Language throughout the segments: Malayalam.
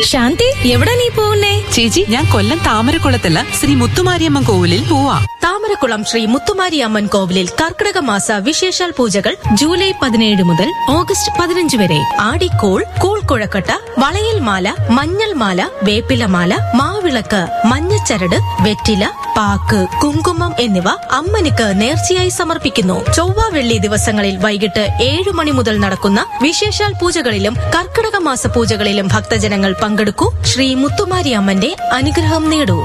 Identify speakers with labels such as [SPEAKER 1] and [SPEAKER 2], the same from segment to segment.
[SPEAKER 1] ശാന്തി എവിടെ നീ പോകുന്നേ
[SPEAKER 2] ചേച്ചി ഞാൻ കൊല്ലം താമരക്കുളത്തല്ല ശ്രീ മുത്തുമാരിയമ്മൻ കോവിലിൽ പോവാ
[SPEAKER 1] താമരക്കുളം ശ്രീ മുത്തുമാരി അമ്മൻ കോവിലിൽ കർക്കിടക മാസ വിശേഷാൽ പൂജകൾ ജൂലൈ പതിനേഴ് മുതൽ ഓഗസ്റ്റ് പതിനഞ്ച് വരെ ആടിക്കൂൾ കൂൾ കുഴക്കട്ട വളയിൽ മാല മഞ്ഞൾ മാല വേപ്പില മാല മാവിളക്ക് മഞ്ഞച്ചരട് വെറ്റില പാക്ക് കുങ്കുമം എന്നിവ അമ്മനിക്ക് നേർച്ചയായി സമർപ്പിക്കുന്നു ചൊവ്വ വെള്ളി ദിവസങ്ങളിൽ വൈകിട്ട് ഏഴു മണി മുതൽ നടക്കുന്ന വിശേഷാൽ പൂജകളിലും കർക്കിടക മാസ പൂജകളിലും ഭക്തജനങ്ങൾ പങ്കെടുക്കൂ ശ്രീ മുത്തുമാരി അമ്മന്റെ അനുഗ്രഹം നേടൂ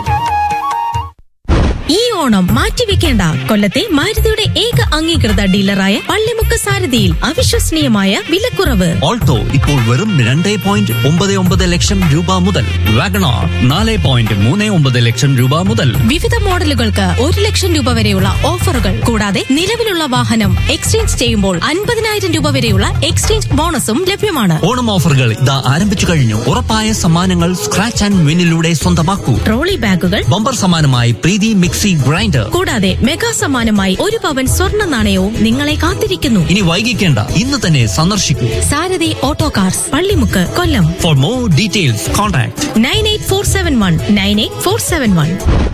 [SPEAKER 1] ഈ ഓണം മാറ്റിവെക്കേണ്ട കൊല്ലത്തെ മാരുതിയുടെ ഏക അംഗീകൃത ഡീലറായ പള്ളിമുക്ക് സാരഥിയിൽ അവിശ്വസനീയമായ വിലക്കുറവ്
[SPEAKER 3] ഓൾട്ടോ ഇപ്പോൾ വെറും രണ്ട് പോയിന്റ് ഒമ്പത് ഒമ്പത് ലക്ഷം രൂപ മുതൽ വാഗണോർ നാല് പോയിന്റ് മൂന്ന് ഒമ്പത് ലക്ഷം രൂപ മുതൽ
[SPEAKER 1] വിവിധ മോഡലുകൾക്ക് ഒരു ലക്ഷം രൂപ വരെയുള്ള ഓഫറുകൾ കൂടാതെ നിലവിലുള്ള വാഹനം എക്സ്ചേഞ്ച് ചെയ്യുമ്പോൾ അൻപതിനായിരം രൂപ വരെയുള്ള എക്സ്ചേഞ്ച് ബോണസും ലഭ്യമാണ്
[SPEAKER 3] ഓണം ഓഫറുകൾ ഇതാ ആരംഭിച്ചു കഴിഞ്ഞു ഉറപ്പായ സമ്മാനങ്ങൾ സ്ക്രാച്ച് ആൻഡ് വിന്നിലൂടെ സ്വന്തമാക്കൂ
[SPEAKER 1] ട്രോളി ബാഗുകൾ
[SPEAKER 3] ബമ്പർ സമ്മാനമായി പ്രീതി മിക്സി ഗ്രൈൻഡർ
[SPEAKER 1] കൂടാതെ മെഗാ സമ്മാനമായി ഒരു പവൻ സ്വർണ്ണ നാണയവും നിങ്ങളെ കാത്തിരിക്കുന്നു
[SPEAKER 3] ഇനി വൈകിക്കേണ്ട ഇന്ന് തന്നെ സന്ദർശിക്കൂ
[SPEAKER 1] Sarathi auto cars Pallimukku Kollam
[SPEAKER 3] for more details contact
[SPEAKER 1] nine eight four seven one nine eight four seven one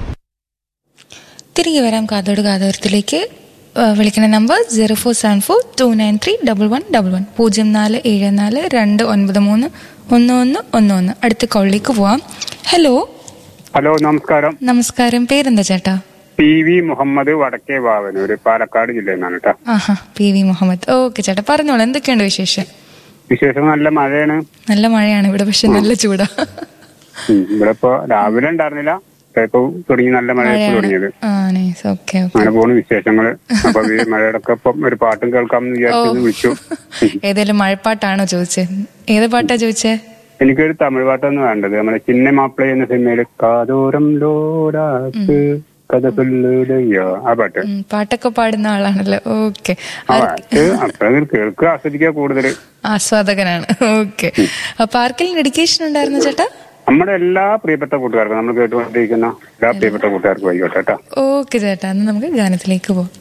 [SPEAKER 4] തിരികെ വരാം കാതോട് കാതോരത്തിലേക്ക് ആ, വിളിക്കുന്ന number zero four seven four two nine three double one double one പൂജ്യം നാല് ഏഴ് നാല് രണ്ട് ഒൻപത് മൂന്ന് ഒന്ന് ഒന്ന് ഒന്ന് ഒന്ന് അടുത്ത കോളിലേക്ക് പോവാം ഹലോ
[SPEAKER 5] ഹലോ നമസ്കാരം
[SPEAKER 4] നമസ്കാരം പേരെന്താ ചേട്ടാ
[SPEAKER 5] പി വി മുഹമ്മദ് വടക്കേ വാവനൂര് പാലക്കാട് ജില്ലയിൽ നിന്നാണ് കേട്ടോ
[SPEAKER 4] ആഹാ പി വി മുഹമ്മദ് ഓക്കെ ചേട്ടാ പറഞ്ഞോളൂ എന്തൊക്കെയുണ്ട് വിശേഷം
[SPEAKER 5] വിശേഷം നല്ല മഴയാണ്
[SPEAKER 4] നല്ല മഴയാണ് ഇവിടെ പക്ഷെ നല്ല ചൂടാ
[SPEAKER 5] ഉം, ഇവിടെ ഇപ്പൊ രാവിലെ ഉണ്ടായിരുന്നില്ല ഇപ്പൊ ഇപ്പൊ തുടങ്ങി നല്ല മഴ ഇപ്പൊ തുടങ്ങിയത്
[SPEAKER 4] ആ നൈസ് ഓക്കെ ഓക്കെ
[SPEAKER 5] അങ്ങനെ പോണു വിശേഷങ്ങള് അപ്പൊ ഈ മഴയുടെ ഇപ്പം ഒരു പാട്ടും കേൾക്കാമെന്ന് വിചാരിച്ചു വിളിച്ചു
[SPEAKER 4] ഏതെങ്കിലും മഴപ്പാട്ടാണോ ചോദിച്ചേ ഏത് പാട്ടാ ചോദിച്ചേ
[SPEAKER 5] എനിക്കൊരു തമിഴ് പാട്ടാണ് വേണ്ടത് നമ്മുടെ ചിന്ന മാപ്പിള എന്ന സിനിമയില് കാതോരം ലോരാക്ക് കഥ ചൊല്ലുകയോ ആ പാട്ട്
[SPEAKER 4] ഉം, പാട്ടൊക്കെ പാടുന്ന ആളാണല്ലോ ഓക്കെ
[SPEAKER 5] ആ പാട്ട് അത്ര കേൾക്കുക ആസ്വദിക്കുക കൂടുതല്
[SPEAKER 4] ആസ്വാദകനാണ് ഓക്കെ അപ്പൊ ആർക്കെങ്കിലും ഡെഡിക്കേഷൻ ഉണ്ടായിരുന്നു ചേട്ടാ
[SPEAKER 5] നമ്മുടെ എല്ലാ പ്രിയപ്പെട്ട കൂട്ടുകാർക്കും നമ്മൾ കേട്ടുകൊണ്ടിരിക്കുന്ന എല്ലാ പ്രിയപ്പെട്ട കൂട്ടുകാർക്കും ആയിക്കോട്ടെ കേട്ടോ
[SPEAKER 4] ഓക്കെ ചേട്ടാ എന്നാ നമുക്ക് ഗാനത്തിലേക്ക് പോവാം